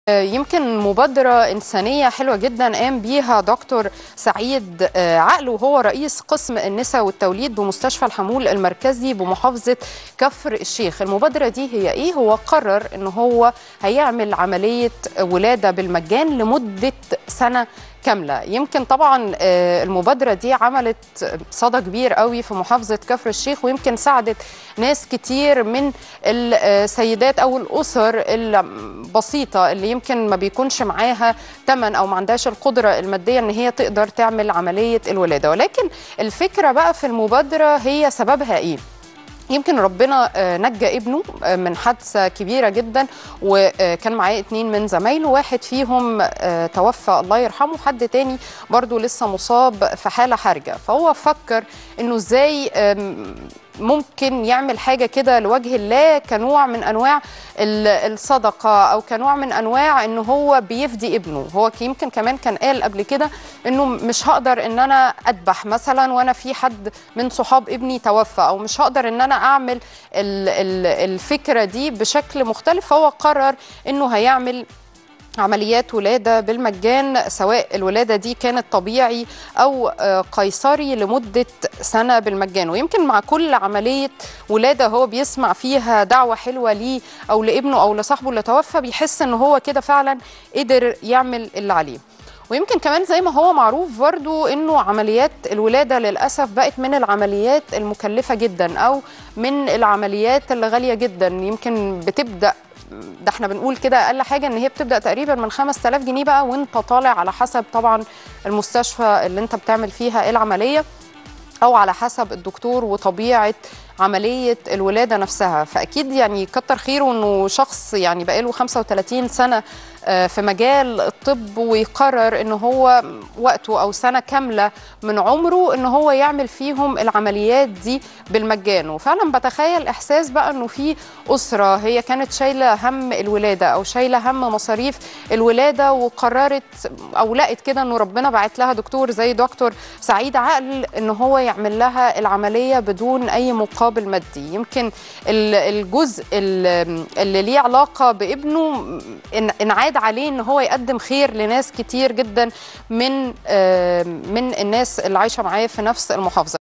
يمكن مبادرة إنسانية حلوة جدا قام بيها دكتور سعيد عقل وهو رئيس قسم النساء والتوليد بمستشفى الحمول المركزي بمحافظة كفر الشيخ المبادرة دي هي إيه؟ هو قرر إن هو هيعمل عملية ولادة بالمجان لمدة سنة كاملة يمكن طبعا المبادرة دي عملت صدى كبير قوي في محافظة كفر الشيخ ويمكن ساعدت ناس كتير من السيدات أو الأسر البسيطة اللي يمكن ما بيكونش معاها تمن أو ما عندهاش القدرة المادية إن هي تقدر تعمل عملية الولادة ولكن الفكرة بقى في المبادرة هي سببها إيه؟ يمكن ربنا نجى ابنه من حادثه كبيره جدا وكان معاه اتنين من زمايله واحد فيهم توفى الله يرحمه حد تاني برضه لسه مصاب في حاله حرجه فهو فكر انه ازاي ممكن يعمل حاجه كده لوجه الله كنوع من انواع الصدقه او كنوع من انواع ان هو بيفدي ابنه هو يمكن كمان كان قال قبل كده انه مش هقدر ان انا اذبح مثلا وانا في حد من صحاب ابني توفى او مش هقدر ان انا اعمل الفكره دي بشكل مختلف فهو قرر انه هيعمل عمليات ولادة بالمجان سواء الولادة دي كانت طبيعي أو قيصري لمدة سنة بالمجان ويمكن مع كل عملية ولادة هو بيسمع فيها دعوة حلوة ليه أو لابنه أو لصاحبه اللي توفى بيحس إن هو كده فعلا قدر يعمل اللي عليه ويمكن كمان زي ما هو معروف برضو انه عمليات الولاده للاسف بقت من العمليات المكلفه جدا او من العمليات اللي غاليه جدا يمكن بتبدا ده احنا بنقول كده اقل حاجه ان هي بتبدا تقريبا من 5000 جنيه بقى وانت طالع على حسب طبعا المستشفى اللي انت بتعمل فيها العمليه او على حسب الدكتور وطبيعه عمليه الولاده نفسها فاكيد يعني كتر خيره انه شخص يعني بقاله 35 سنه في مجال الطب ويقرر ان هو وقته او سنه كامله من عمره ان هو يعمل فيهم العمليات دي بالمجان وفعلا بتخيل احساس بقى انه في اسره هي كانت شايله هم الولاده او شايله هم مصاريف الولاده وقررت او لقت كده انه ربنا بعت لها دكتور زي دكتور سعيد عقل ان هو يعمل لها العمليه بدون اي مقابل مادي يمكن الجزء اللي ليه علاقه بابنه انعاد عاد عليه ان هو يقدم خير لناس كتير جدا من من الناس اللي عايشه معاه في نفس المحافظه